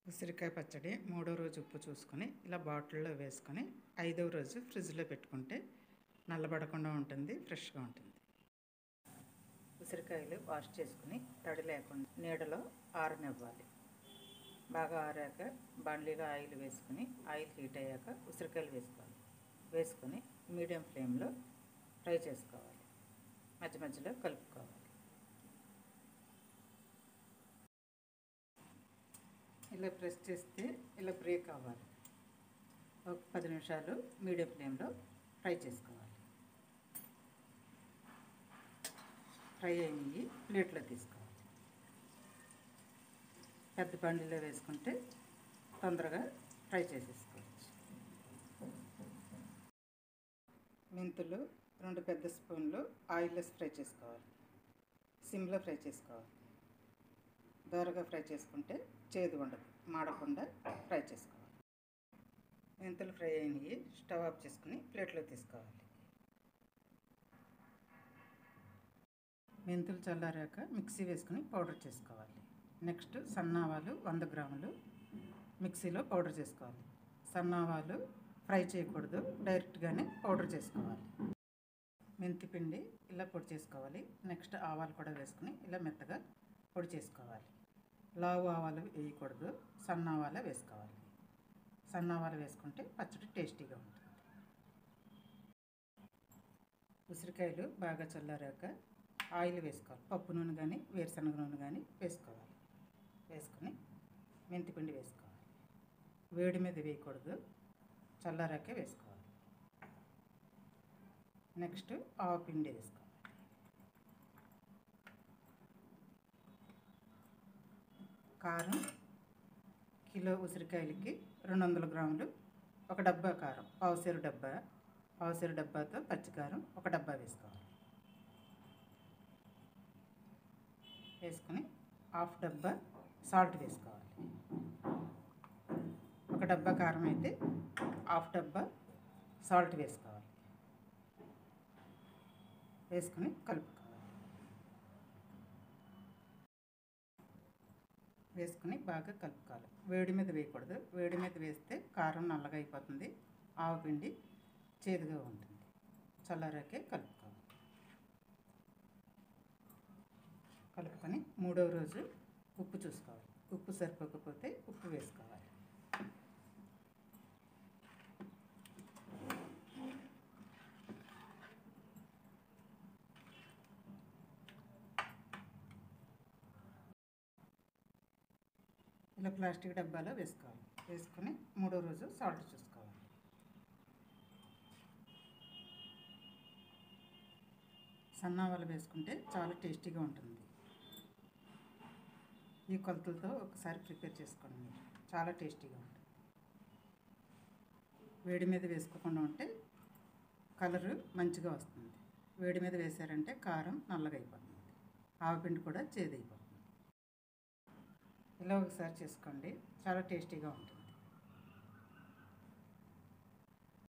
ఉసిరికాయ పచ్చడి మూడో రోజు ఉప్పు చూసుకొని ఇలా బాటిల్లో వేసుకొని ఐదవ రోజు ఫ్రిడ్జ్లో పెట్టుకుంటే నల్లబడకుండా ఉంటుంది ఫ్రెష్గా ఉంటుంది ఉసిరికాయలు వాష్ చేసుకుని తడి లేకుండా నీడలో ఆరనివ్వాలి బాగా ఆరాక బండ్లీలో ఆయిల్ వేసుకుని ఆయిల్ హీట్ అయ్యాక ఉసిరికాయలు వేసుకోవాలి వేసుకొని మీడియం ఫ్లేమ్లో ఫ్రై చేసుకోవాలి మధ్య మధ్యలో కలుపుకోవాలి ఇలా ప్రెస్ చేస్తే ఇలా బ్రేక్ అవ్వాలి ఒక పది నిమిషాలు మీడియం ఫ్లేమ్లో ఫ్రై చేసుకోవాలి ఫ్రై అయినవి ప్లేట్లో తీసుకోవాలి పెద్ద బండిలో వేసుకుంటే తొందరగా ఫ్రై చేసేసుకోవచ్చు మెంతులు రెండు పెద్ద స్పూన్లు ఆయిల్లో ఫ్రై చేసుకోవాలి సిమ్లో ఫ్రై చేసుకోవాలి దోరగా ఫ్రై చేసుకుంటే చేదు ఉండదు మాడకుండా ఫ్రై చేసుకోవాలి మెంతులు ఫ్రై అయినవి స్టవ్ ఆఫ్ చేసుకుని ప్లేట్లో తీసుకోవాలి మెంతులు చల్లారాక మిక్సీ వేసుకుని పౌడర్ చేసుకోవాలి నెక్స్ట్ సన్నావాలు వంద గ్రాములు మిక్సీలో పౌడర్ చేసుకోవాలి సన్నావాలు ఫ్రై చేయకూడదు డైరెక్ట్గానే పౌడర్ చేసుకోవాలి మెంతి పిండి ఇలా పొడి చేసుకోవాలి నెక్స్ట్ ఆవాలు కూడా వేసుకుని ఇలా మెత్తగా పొడి చేసుకోవాలి లావు ఆవాలు వేయకూడదు సన్న ఆవాలు వేసుకోవాలి సన్న ఆవాలు వేసుకుంటే పచ్చడి టేస్టీగా ఉంటుంది ఉసిరికాయలు బాగా చల్లారాక ఆయిల్ వేసుకోవాలి పప్పు నూనె కానీ వేరుశనగ నూనె కానీ వేసుకోవాలి వేసుకొని మెంతిపిండి వేసుకోవాలి వేడి మీద వేయకూడదు చల్లారాకే వేసుకోవాలి నెక్స్ట్ ఆవపిండి వేసుకోవాలి కారం కిలో ఉసిరికాయలకి రెండు వందల గ్రాములు ఒక డబ్బా కారం పావుసేరు డబ్బా పావుసేరు డబ్బాతో పచ్చికారం ఒక డబ్బా వేసుకోవాలి వేసుకొని హాఫ్ డబ్బా సాల్ట్ వేసుకోవాలి ఒక డబ్బా కారం అయితే హాఫ్ డబ్బా సాల్ట్ వేసుకోవాలి వేసుకొని కలుపుకోవాలి వేసుకుని బాగా కలుపుకోవాలి వేడి మీద వేయకూడదు వేడి మీద వేస్తే కారం నల్లగా అయిపోతుంది ఆవపిండి చేదుగా ఉంటుంది చల్లారాకే కలుపుకోవాలి కలుపుకొని మూడవ రోజు ఉప్పు చూసుకోవాలి ఉప్పు సరిపోకపోతే ఉప్పు వేసుకోవాలి ఇలా ప్లాస్టిక్ డబ్బాలో వేసుకోవాలి వేసుకొని మూడో రోజు సాల్ట్ చూసుకోవాలి సన్నావాలు వేసుకుంటే చాలా టేస్టీగా ఉంటుంది ఈ కొలతలతో ఒకసారి ప్రిపేర్ చేసుకోండి మీరు చాలా టేస్టీగా ఉంటుంది వేడి మీద వేసుకోకుండా ఉంటే కలరు మంచిగా వస్తుంది వేడి మీద వేసారంటే కారం నల్లగా అయిపోతుంది ఆవపిండి కూడా చేదైపోతుంది ఇలా ఒకసారి చేసుకోండి చాలా టేస్టీగా ఉంటుంది